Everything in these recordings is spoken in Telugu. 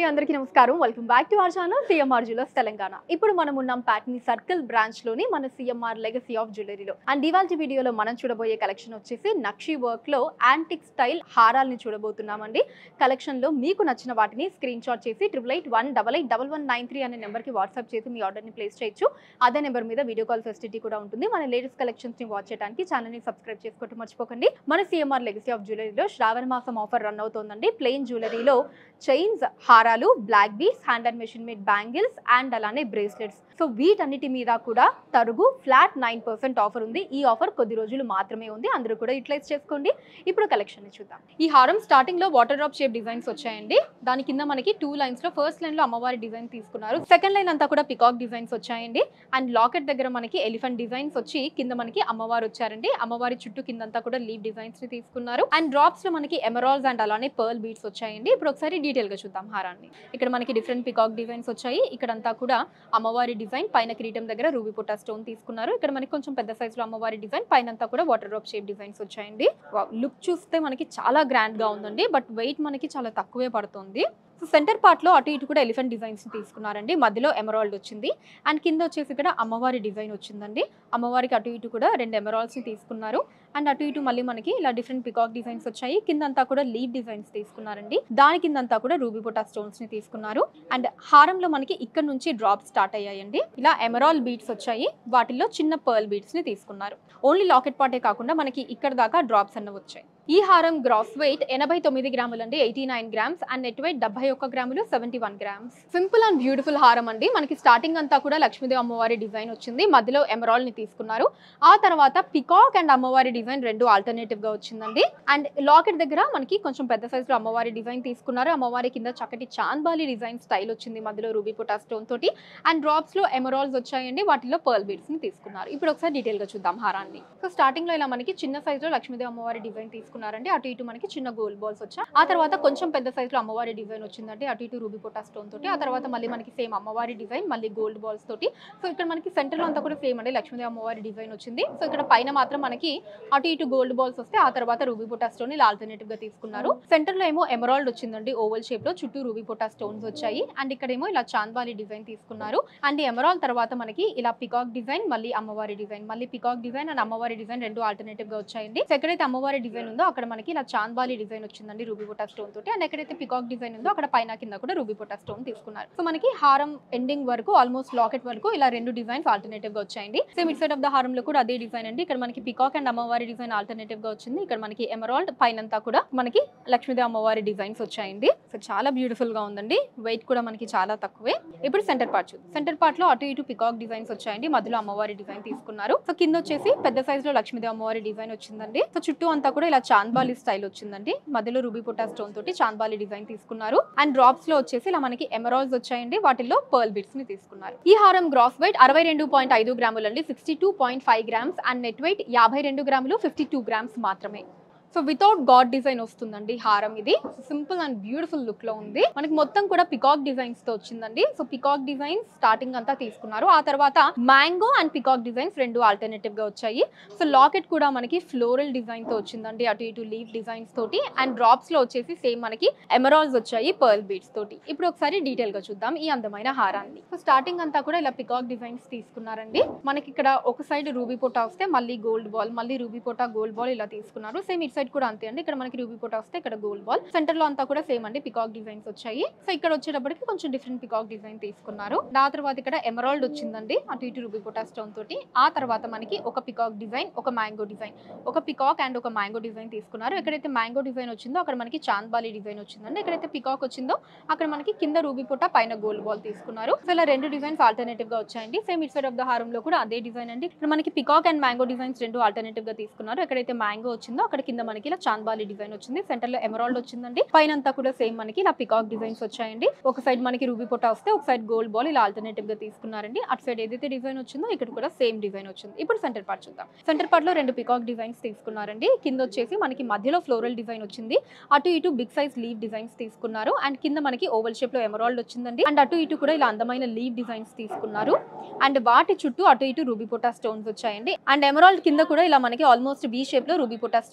అందరికీ నమస్కారం welcome back to our channel CMR jewellers Telangana ఇప్పుడు మనం ఉన్నాం ప్యాట్నీ సర్కిల్ బ్రాంచ్ లోని మన సిఎంఆర్ లెగసీ ఆఫ్ జ్యువెలరీలో అండ్ ఇవాళ వీడియోలో మనం చూడబోయే కలెక్షన్ వచ్చేసి నక్షి వర్క్ లో యాంటిక్ స్టైల్ హారాల్ని చూడబోతున్నామండి కలెక్షన్ లో మీకు నచ్చిన వాటిని స్క్రీన్ షాట్ చేసి triple eight one double eight double one nine three అనే నెంబర్కి వాట్సాప్ చేసి మీ ఆర్డర్ని ప్లేస్ చేయొచ్చు అదే నెంబర్ మీద వీడియో కాల్ ఫెసిలిటీ కూడా ఉంటుంది మన లేటెస్ట్ కలెక్షన్స్ ని వాచ్ చేయడానికి ఛానల్ ని సబ్స్క్రైబ్ చేసుకోవటం మర్చిపోకండి మన సిఎంఆర్ లెగసీ ఆఫ్ జ్యువెలరీలో శ్రావణ మాసం ఆఫర్ రన్ అవుతోందండి ప్లెయిన్ జ్యువెలరీలో చైన్స్ హారాలు black beads hand and machine made bangles and అలానే బ్రేస్లెట్స్ సో వీటన్నిటి మీద కూడా తరుగు ఫ్లాట్ నైన్ పర్సెంట్ ఆఫర్ ఉంది ఈ ఆఫర్ కొద్ది రోజులు మాత్రమే ఉంది అందరూ కూడా యూటిలైజ్ చేసుకోండి ఇప్పుడు కలెక్షన్ చూద్దాం ఈ హారం స్టార్టింగ్ లో వాటర్ డ్రాప్ షేప్ డిజైన్స్ వచ్చాయండి దాని కింద మనకి టూ లైన్స్ లో ఫస్ట్ లైన్ లో అమ్మవారి డిజైన్ తీసుకున్నారు సెకండ్ లైన్ అంతా కూడా పికాక్ డిజైన్స్ వచ్చాయండి అండ్ లాకెట్ దగ్గర మనకి ఎలిఫెంట్ డిజైన్స్ వచ్చి కింద మనకి అమ్మవారు వచ్చారండి అమ్మవారి చుట్టూ కిందంతా కూడా లీవ్ డిజైన్స్ ని తీసుకున్నారు అండ్ డ్రాప్స్ లో మనకి ఎమరాల్స్ అండ్ అలానే పర్ల్ బీడ్స్ వచ్చాయండి ఇప్పుడు ఒకసారి డీటెయిల్ గా చూద్దాం హారాన్ని ఇక్కడ మనకి డిఫరెంట్ పికాక్ డిజైన్స్ వచ్చాయి ఇక్కడంతా కూడా అమ్మవారి డిజైన్ పైన కిరీటం దగ్గర రూబీ పొట్టా స్టోన్ తీసుకున్నారు ఇక్కడ మనకి కొంచెం పెద్ద సైజ్ లో అమ్మవారి డిజైన్ పైన అంతా కూడా వాటర్ డ్రాప్ షేప్ డిజైన్స్ వచ్చాయండి లుక్ చూస్తే మనకి చాలా గ్రాండ్ గా ఉందండి బట్ వెయిట్ మనకి చాలా తక్కువే పడుతుంది సో సెంటర్ పార్ట్ లో అటు ఇటు కూడా ఎలిఫెంట్ డిజైన్స్ తీసుకున్నారండి మధ్యలో ఎమరాల్డ్ వచ్చింది అండ్ కింద వచ్చేసి ఇక్కడ అమ్మవారి డిజైన్ వచ్చిందండి అమ్మవారికి అటు ఇటు కూడా రెండు ఎమరాల్డ్స్ ని తీసుకున్నారు అండ్ అటు ఇటు మళ్ళీ మనకి ఇలా డిఫరెంట్ పికాక్ డిజైన్స్ వచ్చాయి కిందంతా కూడా లీవ్ డిజైన్స్ తీసుకున్నారండి దాని కిందంతా కూడా రూబీ పొటా స్టోన్స్ ని తీసుకున్నారు అండ్ హారంలో మనకి ఇక్కడ నుంచి డ్రాప్ స్టార్ట్ అయ్యాయండి ఇలా ఎమరాల్ బీడ్స్ వచ్చాయి వాటిల్లో చిన్న పర్ల్ బీడ్స్ ని తీసుకున్నారు ఓన్లీ లాకెట్ పార్టే కాకుండా మనకి ఇక్కడ దాకా డ్రాప్స్ అన్న వచ్చాయి ఈ హారం గ్రాస్ వెయిట్ ఎనభై తొమ్మిది గ్రాములు అండి eighty nine grams and net weight డెబ్బై ఒక్క గ్రాములు seventy one grams simple and beautiful హారం అండి మనకి స్టార్టింగ్ అంతా కూడా లక్ష్మీదేవి అమ్మవారి డిజైన్ వచ్చింది మధ్యలో ఎమరాల్ ని తీసుకున్నారు ఆ తర్వాత పికాక్ అండ్ అమ్మవారి డిజైన్ రెండు ఆల్టర్నేటివ్ గా వచ్చిందండి అండ్ లాకెట్ దగ్గర మనకి కొంచెం పెద్ద సైజ్ లో అమ్మవారి డిజైన్ తీసుకున్నారు అమ్మవారి కింద చక్కటి చాంద్బాలి డిజైన్ స్టైల్ వచ్చింది మధ్యలో రూబీ పొటా స్టోన్ తోటి అండ్ డ్రాప్స్ లో ఎమరాల్స్ వచ్చాయండి వాటిలో పర్ల్ బీడ్స్ ని తీసుకున్నారు ఇప్పుడు ఒకసారి డీటెయిల్ గా చూద్దాం హారాన్ని సో స్టార్టింగ్ లో ఇలా మనకి చిన్న సైజ్ లో లక్ష్మీదేవి అమ్మవారి డిజైన్ తీసుకున్నారండి అటు ఇటు మనకి చిన్న గోల్డ్ బాల్స్ వచ్చాయి ఆ తర్వాత కొంచెం పెద్ద సైజ్ లో అమ్మవారి డిజైన్ వచ్చిందండి అటు ఇటు రూబీ పొటా స్టోన్ తోటి ఆ తర్వాత మళ్ళీ మనకి సేమ్ అమ్మవారి డిజైన్ మళ్ళీ గోల్డ్ బాల్స్ తోటి సో ఇక్కడ మనకి సెంటర్ లో అంతా కూడా సేమ్ అండి లక్ష్మీదేవి అమ్మవారి డిజైన్ వచ్చింది సో ఇక్కడ పైన మాత్రం మనకి అటు ఇటు గోల్డ్ బాల్స్ వస్తే ఆ తర్వాత రూబీ పొటా స్టోన్ ఇలా ఆల్టర్నేటివ్ గా తీసుకున్నారు సెంటర్ లో ఏమో ఎమరాల్డ్ వచ్చిందండి ఓవల్ షేప్ లో చుట్టూ రూబీ పొటా స్టోన్స్ వచ్చాయి అండ్ ఇక్కడేమో ఇలా చాంద్బాలి డిజైన్ తీసుకున్నారు అండ్ ఎమరాల్ తర్వాత మనకి ఇలా పికాక్ డిజైన్ మళ్ళీ అమ్మవారి డిజైన్ మళ్ళీ పికాక్ డిజైన్ అండ్ అమ్మవారి డిజైన్ రెండు ఆల్టర్నేటివ్ గా వచ్చాయండి సో ఎక్కడైతే అమ్మవారి డిజైన్ ఉందో అక్కడ మనకి ఇలా చాంద్బాలి డిజైన్ వచ్చిందండి రూబీ పొటా స్టోన్ తోటి అండ్ ఎక్కడైతే పికాక్ డిజైన్ ఉందో అక్కడ పైన కింద కూడా రూబీ పొటా స్టోన్ తీసుకున్నారు సో మనకి హారం ఎండింగ్ వరకు ఆల్మోస్ట్ లాకెట్ వరకు ఇలా రెండు డిజైన్స్ ఆల్టర్నేటివ్ గా వచ్చాయండి same it side of the హారం లో కూడా అదే డిజైన్ అండి ఇక్కడ మనకి పికాక్ అండ్ అమ్మవారి డిజైన్ ఆల్టర్నేటివ్ గా వచ్చింది ఇక్కడ మనకి ఎమరాల్డ్ పైనంతా కూడా మనకి లక్ష్మీదేవి అమ్మవారి డిజైన్స్ వచ్చాయండి సో చాలా బ్యూటిఫుల్ గా ఉందండి వెయిట్ కూడా మనకి చాలా తక్కువే ఇప్పుడు సెంటర్ పార్ట్ చూద్దాం సెంటర్ పార్ట్ లో అటు ఇటు పికాక్ డిజైన్స్ వచ్చాయండి మధ్యలో అమ్మవారి డిజైన్ తీసుకున్నారు సో కింద వచ్చేసి పెద్ద సైజ్ లో లక్ష్మీదేవి అమ్మవారి డిజైన్ వచ్చిందండి సో చుట్టూ అంతా కూడా ఇలా చాంద్బాలి స్టైల్ వచ్చిందండి మధ్యలో రూబీ పొటా స్టోన్ తోటి చాంద్బాలి డిజైన్ తీసుకున్నారు అండ్ డ్రాప్స్ లో వచ్చేసి ఇలా మనకి ఎమరాల్స్ వచ్చాయండి వాటిల్లో పర్ల్ బిట్స్ ని తీసుకున్నారు ఈ హారం గ్రాస్ వెయిట్ అరవై రెండు పాయింట్ ఐదు గ్రాములు అండి sixty two point five grams and net weight యాభై రెండు గ్రాములు ఫిఫ్టీ టూ గ్రామ్స్ మాత్రమే సో వితౌట్ గాడ్ డిజైన్ వస్తుందండి హారం ఇది సింపుల్ అండ్ బ్యూటిఫుల్ లుక్ లో ఉంది మనకి మొత్తం కూడా పికాక్ డిజైన్స్ తో వచ్చిందండి సో పికాక్ డిజైన్స్ స్టార్టింగ్ అంతా తీసుకున్నారు ఆ తర్వాత మ్యాంగో అండ్ పికాక్ డిజైన్స్ రెండు ఆల్టర్నేటివ్ గా వచ్చాయి సో లాకెట్ కూడా మనకి ఫ్లోరల్ డిజైన్ తో వచ్చిందండి అటు ఇటు లీవ్ డిజైన్స్ తోటి అండ్ డ్రాప్స్ లో వచ్చేసి సేమ్ మనకి ఎమరాల్స్ వచ్చాయి పర్ల్ బీడ్స్ తోటి ఇప్పుడు ఒకసారి డీటెయిల్ గా చూద్దాం ఈ అందమైన హారాన్ని సో స్టార్టింగ్ అంతా కూడా ఇలా పికాక్ డిజైన్స్ తీసుకున్నారండి మనకి ఇక్కడ ఒక సైడ్ రూబీ పొటా వస్తే మళ్ళీ గోల్డ్ బాల్ మళ్ళీ రూబీ పొటా గోల్డ్ బాల్ ఇలా తీసుకున్నారు సేమ్ ఇట్ సైడ్ కూడా అంతే అండి ఇక్కడ మనకి రూబీ పొటా వస్తే ఇక్కడ గోల్డ్ బాల్ సెంటర్ లో అంతా కూడా సేమ్ అండి పికాక్ డిజైన్స్ వచ్చాయి సో ఇక్కడ వచ్చేటప్పటికి కొంచెం డిఫరెంట్ పికాక్ డిజైన్ తీసుకున్నారు ఆ తర్వాత ఇక్కడ ఎమరాల్డ్ వచ్చిందండి అటు ఇటు రూబీ పొటా స్టోన్ తోటి ఆ తర్వాత మనకి ఒక పికాక్ డిజైన్ ఒక మ్యాంగో డిజైన్ ఒక పికాక్ అండ్ ఒక మ్యాంగో డిజైన్ తీసుకున్నారు ఎక్కడైతే మ్యాంగో డిజైన్ వచ్చిందో అక్కడ మనకి చాంద్బాలి డిజైన్ వచ్చిందండి ఎక్కడైతే పికాక్ వచ్చిందో అక్కడ మనకి కింద రూబీ పొట్ట పైన గోల్డ్ బాల్ తీసుకున్నారు సో ఇలా రెండు డిజైన్స్ ఆల్టర్నేటివ్ గా వచ్చాయండి same it side of the హారంలో కూడా అదే డిజైన్ అండి ఇక్కడ మనకి పికాక్ అండ్ మ్యాంగో డిజైన్స్ రెండు ఆల్టర్నేటివ్ గా తీసుకున్నారు ఎక్కడైతే మ్యాంగో వచ్చిందో అక్కడ కింద మనకి ఇలా చాంద్బాలి డిజైన్ వచ్చింది సెంటర్ లో ఎమరాల్డ్ వచ్చిందండి పైన అంతా కూడా సేమ్ మనకి ఇలా పికాక్ డిజైన్స్ వచ్చాయండి ఒక సైడ్ మనకి రూబీ పొట్ట వస్తే ఒక సైడ్ గోల్డ్ బాల్ ఇలా ఆల్టర్నేటివ్ గా తీసుకున్నారండి అటు సైడ్ ఏదైతే డిజైన్ వచ్చిందో ఇక్కడ కూడా సేమ్ డిజైన్ వచ్చింది ఇప్పుడు సెంటర్ పార్ట్ చూద్దాం సెంటర్ పార్ట్ లో రెండు పికాక్ డిజైన్స్ తీసుకున్నారండి కింద వచ్చేసి మనకి మధ్యలో ఫ్లోరల్ డిజైన్ వచ్చింది అటు ఇటు బిగ్ సైజ్ లీవ్ డిజైన్స్ తీసుకున్నారు అండ్ కింద మనకి ఓవల్ షేప్ లో ఎమరాల్డ్ వచ్చిందండి అండ్ అటు ఇటు కూడా ఇలా అందమైన లీవ్ డిజైన్స్ తీసుకున్నారు అండ్ వాటి చుట్టూ అటు ఇటు రూబీ పొటా స్టోన్స్ వచ్చాయండి అండ్ ఎమరాల్డ్ కింద కూడా ఇలా మనకి ఆల్మోస్ట్ బీ షేప్ లో రూబీ పొటా స్టోన్స్ తీసుకున్నారు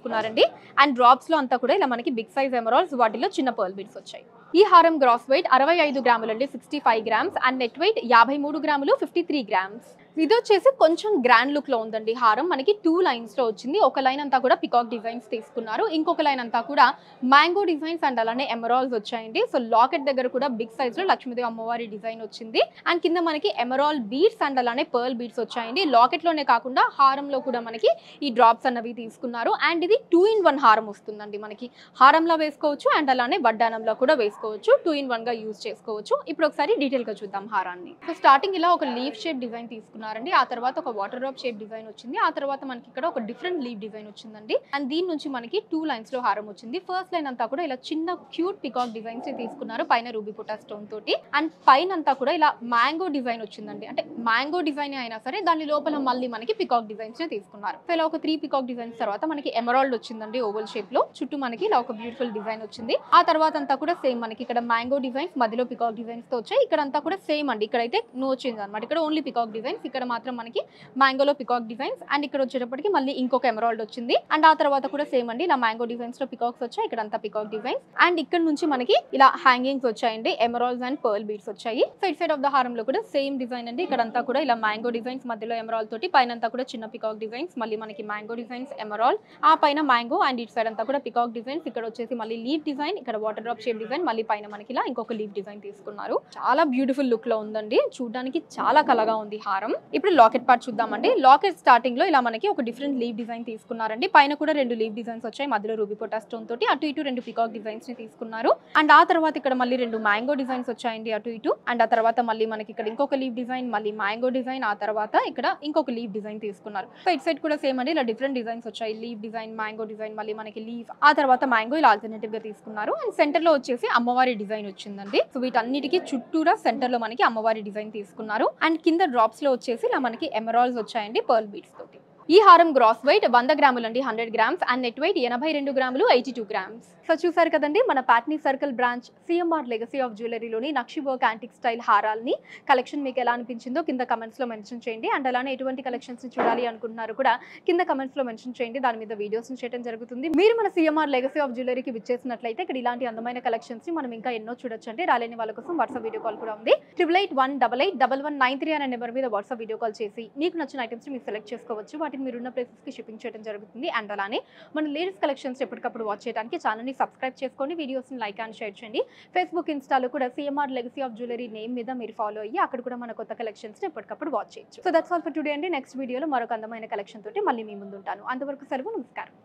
తీసుకున్నారండి అండ్ డ్రాప్స్ లో అంతా కూడా ఇలా మనకి బిగ్ సైజ్ ఎమరాల్స్ వాటిలో చిన్న పర్ల్ బీడ్స్ వచ్చాయి ఈ హారం గ్రాస్ వెయిట్ అరవై ఐదు గ్రాములు అండి sixty five grams and net weight యాభై మూడు గ్రాములు ఫిఫ్టీ త్రీ గ్రామ్స్ ఇది వచ్చేసి కొంచెం గ్రాండ్ లుక్ లో ఉందండి హారం మనకి టూ లైన్స్ లో వచ్చింది ఒక లైన్ అంతా కూడా పికాక్ డిజైన్స్ తీసుకున్నారు ఇంకొక లైన్ అంతా కూడా మ్యాంగో డిజైన్స్ అండ్ అలానే ఎమరాల్స్ వచ్చాయండి సో లాకెట్ దగ్గర కూడా బిగ్ సైజ్ లో లక్ష్మీదేవి అమ్మవారి డిజైన్ వచ్చింది అండ్ కింద మనకి ఎమరాల్ బీడ్స్ అండ్ అలానే పర్ల్ బీడ్స్ వచ్చాయండి లాకెట్ లోనే కాకుండా హారంలో కూడా మనకి ఈ డ్రాప్స్ అన్నవి తీసుకున్నారు అండ్ ఇది టూ ఇన్ వన్ హారం వస్తుందండి మనకి హారంలో వేసుకోవచ్చు అండ్ అలానే వడ్డానంలో కూడా వేసుకోవచ్చు టూ ఇన్ వన్ గా యూజ్ చేసుకోవచ్చు ఇప్పుడు ఒకసారి డీటెయిల్ గా చూద్దాం హారాన్ని సో స్టార్టింగ్ ఇలా ఒక లీఫ్ షేప్ డిజైన్ తీసుకున్నారండి ఆ తర్వాత ఒక వాటర్ డ్రాప్ షేప్ డిజైన్ వచ్చింది ఆ తర్వాత మనకి ఇక్కడ ఒక డిఫరెంట్ లీఫ్ డిజైన్ వచ్చిందండి అండ్ దీని నుంచి మనకి టూ లైన్స్ లో హారం వచ్చింది ఫస్ట్ లైన్ అంతా కూడా ఇలా చిన్న క్యూట్ పికాక్ డిజైన్స్ తీసుకున్నారు పైన రూబీ పుటా స్టోన్ తోటి అండ్ పైన అంతా కూడా ఇలా మ్యాంగో డిజైన్ వచ్చిందండి అంటే మ్యాంగో డిజైన్ అయినా సరే దాని లోపల మళ్ళీ మనకి పికాక్ డిజైన్స్ తీసుకున్నారు సో ఇలా ఒక త్రీ పికాక్ డిజైన్స్ తర్వాత మనకి ఎమరాల్డ్ వచ్చిందండి ఓవల్ షేప్ లో చుట్టూ మనకి ఇలా ఒక బ్యూటిఫుల్ డిజైన్ వచ్చింది ఆ తర్వాత అంతా కూడా సేమ్ మనకి ఇక్కడ మ్యాంగో డిజైన్స్ మధ్యలో పికాక్ డిజైన్స్ తో వచ్చాయి ఇక్కడ అంతా కూడా సేమ్ అండి ఇక్కడైతే నో చేంజ్ అనమాట ఇక్కడ ఓన్లీ పికాక్ డిజైన్స్ ఇక్కడ మాత్రం మనకి మ్యాంగోలో పికాక్ డిజైన్స్ అండ్ ఇక్కడ వచ్చేటప్పటికి మళ్ళీ ఇంకొక ఎమరాల్డ్ వచ్చింది అండ్ ఆ తర్వాత కూడా సేమ్ అండి ఇలా మ్యాంగో డిజైన్స్ లో పికాక్స్ వచ్చాయి ఇక్కడ అంతా పికాక్ డిజైన్స్ అండ్ ఇక్కడ నుంచి మనకి ఇలా హ్యాంగింగ్స్ వచ్చాయండి ఎమరాల్స్ అండ్ పర్ల్ బీడ్స్ వచ్చాయి సైడ్ సైడ్ ఆఫ్ ద హారంలో కూడా సేమ్ డిజైన్ అండి ఇక్కడ అంతా కూడా ఇలా మ్యాంగో డిజైన్స్ మధ్యలో ఎమరాల్ తోటి పైన అంతా కూడా చిన్న పికాక్ డిజైన్స్ మళ్ళీ మనకి మ్యాంగో డిజైన్స్ ఎమరాల్ ఆ పైన మ్యాంగో అండ్ ఇటు సైడ్ అంతా కూడా పికాక్ డిజైన్స్ ఇక్కడ వచ్చేసి మళ్ళీ లీఫ్ డిజైన్ ఇక్కడ వాటర్ డ్రాప్ షేప్ డిజైన్ మళ్ళీ పైన మనకి ఇలా ఇంకొక లీఫ్ డిజైన్ తీసుకున్నారు చాలా బ్యూటిఫుల్ లుక్ లో ఉందండి చూడడానికి చాలా కలగా ఉంది హారం ఇప్పుడు లాకెట్ పార్ట్ చూద్దామండి లాకెట్ స్టార్టింగ్ లో ఇలా మనకి ఒక డిఫరెంట్ లీవ్ డిజైన్ తీసుకున్నారండి పైన కూడా రెండు లీవ్ డిజైన్స్ వచ్చాయి మధ్యలో రూబీ పొటా స్టోన్ తోటి అటు ఇటు రెండు పికాక్ డిజైన్స్ ని తీసుకున్నారు అండ్ ఆ తర్వాత ఇక్కడ మళ్ళీ రెండు మ్యాంగో డిజైన్స్ వచ్చాయండి అటు ఇటు అండ్ ఆ తర్వాత మళ్ళీ మనకి ఇక్కడ ఇంకొక లీవ్ డిజైన్ మళ్ళీ మ్యాంగో డిజైన్ ఆ తర్వాత ఇక్కడ ఇంకొక లీవ్ డిజైన్ తీసుకున్నారు సో ఇటు సైడ్ కూడా సేమ్ అండి ఇలా డిఫరెంట్ డిజైన్స్ వచ్చాయి లీవ్ డిజైన్ మ్యాంగో డిజైన్ మళ్ళీ మనకి లీవ్ ఆ తర్వాత మ్యాంగో ఇలా ఆల్టర్నేటివ్ గా తీసుకున్నారు అండ్ సెంటర్ లో వచ్చేసి అమ్మవారి డిజైన్ వచ్చిందండి సో వీటన్నిటికీ చుట్టూరా సెంటర్ లో మనకి అమ్మవారి డిజైన్ తీసుకున్నారు అండ్ కింద డ్రాప్స్ లో వచ్చేసి ఇలా మనకి ఎమరాల్స్ వచ్చాయండి పర్ల్ బీడ్స్ తోటి ఈ హారం గ్రాస్ వెయిట్ వంద గ్రాములు అండి hundred grams and net weight ఎనభై రెండు గ్రాములు ఎయిటీ టూ గ్రామ్స్ సో చూసారు కదండి మన Patny circle branch CMR legacy of జ్యువెలరీలోని నక్షి వర్క్ యాంటిక్ స్టైల్ హారాల్ని కలెక్షన్ మీకు ఎలా అనిపించిందో కింద కమెంట్స్లో మెన్షన్ చేయండి అండ్ అలానే ఎటువంటి కలెక్షన్స్ని చూడాలి అనుకుంటున్నారు కూడా కింద కమెంట్స్లో మెన్షన్ చేయండి దాని మీద వీడియోస్ని చేయడం జరుగుతుంది మీరు మన సిఎంఆర్ లెగసీ ఆఫ్ జ్యువెలరీకి విచ్చేసినట్లయితే ఇక్కడ ఇలాంటి అందమైన కలెక్షన్స్ని మనం ఇంకా ఎన్నో చూడొచ్చండి రాలేని వాళ్ళ కోసం వాట్సాప్ వీడియో కాల్ కూడా ఉంది triple eight one double eight double one nine three అనే నెంబర్ మీద వాట్సాప్ వీడియో కాల్ చేసి మీకు నచ్చిన ఐటమ్స్ని మీరు సెలెక్ట్ చేసుకోవచ్చు వాటిని మీరున్న ప్లేసెస్కి షిప్పింగ్ చేయడం జరుగుతుంది అండ్ అలానే మన లేటెస్ట్ కలెక్షన్స్ ఎప్పటికప్పుడు వాచ్ చేయడానికి ఛానల్ని సబ్స్క్రైబ్ చేసుకోండి వీడియోస్ని లైక్ అండ్ షేర్ చేయండి ఫేస్బుక్ ఇన్స్టాలో కూడా CMR legacy of jewellery name మీద మీరు ఫాలో అయ్యి అక్కడ కూడా మన కొత్త కలెక్షన్స్ని ఎప్పటికప్పుడు వాచ్ చేయొచ్చు so that's all for today అండి నెక్స్ట్ వీడియోలో మరొక అందమైన కలెక్షన్ తోటి మళ్ళీ మీ ముందు ఉంటాను అంతవరకు సెలవు నమస్కారం